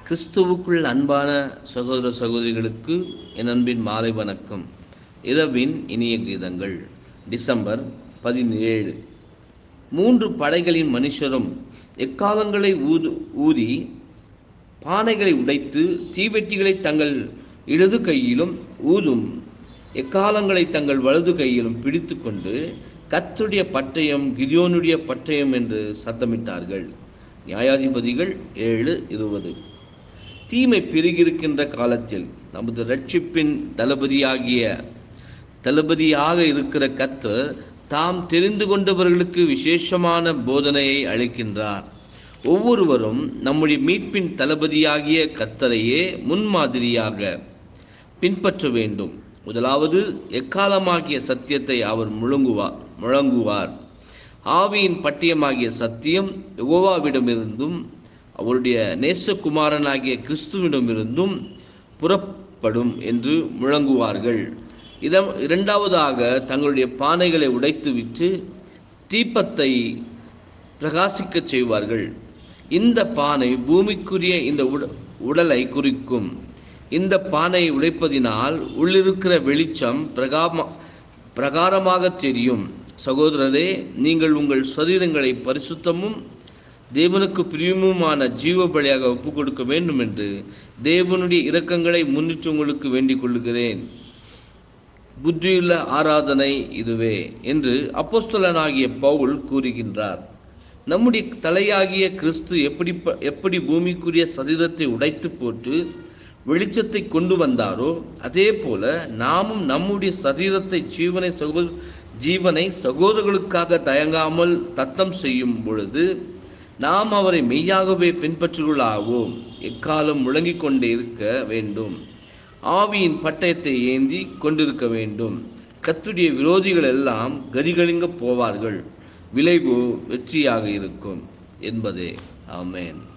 கிறிஸ்துவுக்குள் அன்பான சகோதர சகோதரிகளுக்கு என் அன்பின் மாலை வணக்கம் இரவின் இனிய கீதங்கள் டிசம்பர் பதினேழு மூன்று படைகளின் மனுஷரும் எக்காலங்களை ஊது ஊதி பானைகளை உடைத்து தீவெட்டிகளை தங்கள் இடது கையிலும் ஊதும் எக்காலங்களை தங்கள் வலது கையிலும் பிடித்து கொண்டு கத்துடைய பட்டயம் கிரியோனுடைய பட்டயம் என்று சத்தமிட்டார்கள் நியாயாதிபதிகள் ஏழு இருபது தீமை பெருகியிருக்கின்ற காலத்தில் நமது ரட்சிப்பின் தளபதியாகிய தளபதியாக இருக்கிற கத்தர் தாம் தெரிந்து கொண்டவர்களுக்கு விசேஷமான போதனையை அளிக்கின்றார் ஒவ்வொருவரும் நம்முடைய மீட்பின் தளபதியாகிய கத்தரையே முன்மாதிரியாக பின்பற்ற வேண்டும் முதலாவது எக்காலமாகிய சத்தியத்தை அவர் முழங்குவார் முழங்குவார் ஆவியின் பட்டியமாகிய சத்தியம் யெகோவாவிடமிருந்தும் அவருடைய நேசகுமாரனாகிய கிறிஸ்துவிடமிருந்தும் புறப்படும் என்று முழங்குவார்கள் இதம் இரண்டாவதாக தங்களுடைய பானைகளை உடைத்து விட்டு தீபத்தை பிரகாசிக்கச் செய்வார்கள் இந்த பானை பூமிக்குரிய இந்த உட உடலை குறிக்கும் இந்த பானை உடைப்பதினால் உள்ளிருக்கிற வெளிச்சம் பிரகாம பிரகாரமாக தெரியும் சகோதரரே நீங்கள் உங்கள் சரீரங்களை பரிசுத்தமும் தேவனுக்கு பிரியமுமான ஜீவ பலியாக ஒப்புக் கொடுக்க வேண்டும் என்று தேவனுடைய இரக்கங்களை முன்னிட்டு உங்களுக்கு வேண்டிக் கொள்கிறேன் புத்தியுள்ள ஆராதனை இதுவே என்று அப்போஸ்தலனாகிய பவுல் கூறுகின்றார் நம்முடைய தலையாகிய கிறிஸ்து எப்படி ப- எப்படி பூமிக்குரிய சரீரத்தை உடைத்து போட்டு வெளிச்சத்தை கொண்டு வந்தாரோ அதே போல நாமும் நம்முடைய சரீரத்தை ஜீவனை சகோ ஜீவனை சகோதரர்களுக்காக தயங்காமல் தத்தம் செய்யும் பொழுது நாம் அவரை மெய்யாகவே பின்பற்றுகளாவோம் எக்காலம் முழங்கிக் கொண்டே இருக்க வேண்டும் ஆவியின் பட்டயத்தை ஏந்தி கொண்டிருக்க வேண்டும் கத்துடைய விரோதிகள் எல்லாம் கதிகலிங்க போவார்கள் விளைவு வெற்றியாக இருக்கும் என்பதே ஆமென்